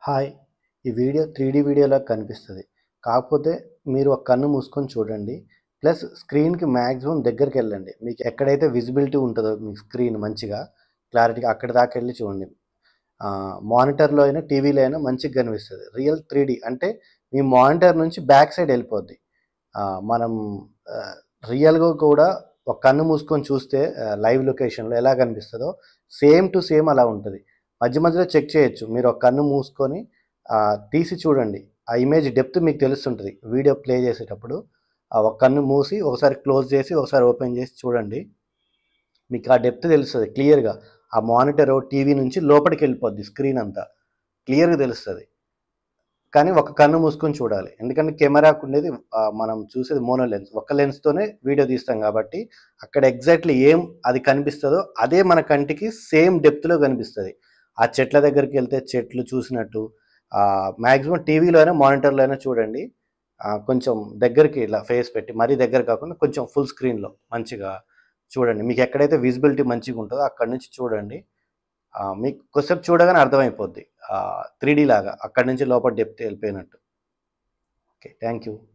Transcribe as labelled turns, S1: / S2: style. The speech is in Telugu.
S1: హాయ్ ఈ వీడియో త్రీ డీ వీడియోలా కనిపిస్తుంది కాకపోతే మీరు ఒక కన్ను మూసుకొని చూడండి ప్లస్ స్క్రీన్కి మ్యాక్సిమం దగ్గరికి వెళ్ళండి మీకు ఎక్కడైతే విజిబిలిటీ ఉంటుందో మీ స్క్రీన్ మంచిగా క్లారిటీగా అక్కడ దాకా వెళ్ళి చూడండి మానిటర్లో అయినా టీవీలో అయినా మంచిగా కనిపిస్తుంది రియల్ త్రీ డీ అంటే మీ మానిటర్ నుంచి బ్యాక్ సైడ్ వెళ్ళిపోద్ది ఆ, మనం రియల్గా కూడా ఒక కన్ను మూసుకొని చూస్తే లైవ్ లొకేషన్లో ఎలా కనిపిస్తుందో సేమ్ టు సేమ్ అలా ఉంటుంది మధ్య మధ్యలో చెక్ చేయొచ్చు మీరు ఒక కన్ను మూసుకొని ఆ, తీసి చూడండి ఆ ఇమేజ్ డెప్త్ మీకు తెలుస్తుంటుంది వీడియో ప్లే చేసేటప్పుడు ఆ ఒక కన్ను మూసి ఒకసారి క్లోజ్ చేసి ఒకసారి ఓపెన్ చేసి చూడండి మీకు ఆ డెప్త్ తెలుస్తుంది క్లియర్గా ఆ మానిటర్ టీవీ నుంచి లోపలికి వెళ్ళిపోద్ది స్క్రీన్ అంతా క్లియర్గా తెలుస్తుంది కానీ ఒక కన్ను మూసుకొని చూడాలి ఎందుకంటే కెమెరాకు ఉండేది ఆ, మనం చూసేది మోనో లెన్స్ ఒక లెన్స్తోనే వీడియో తీస్తాం కాబట్టి అక్కడ ఎగ్జాక్ట్లీ ఏం అది కనిపిస్తుందో అదే మన కంటికి సేమ్ డెప్త్లో కనిపిస్తుంది ఆ చెట్ల దగ్గరికి వెళ్తే చెట్లు చూసినట్టు మ్యాక్సిమం టీవీలో అయినా మానిటర్లో అయినా చూడండి ఆ, కొంచెం దగ్గరికి ఇలా ఫేస్ పెట్టి మరీ దగ్గర కాకుండా కొంచెం ఫుల్ స్క్రీన్లో మంచిగా చూడండి మీకు ఎక్కడైతే విజిబిలిటీ మంచిగా ఉంటుందో అక్కడ నుంచి చూడండి ఆ, మీకు కొద్దిసేపు చూడగానే అర్థమైపోద్ది త్రీ లాగా అక్కడి నుంచి లోపల డెప్త్ వెళ్ళిపోయినట్టు ఓకే థ్యాంక్ యూ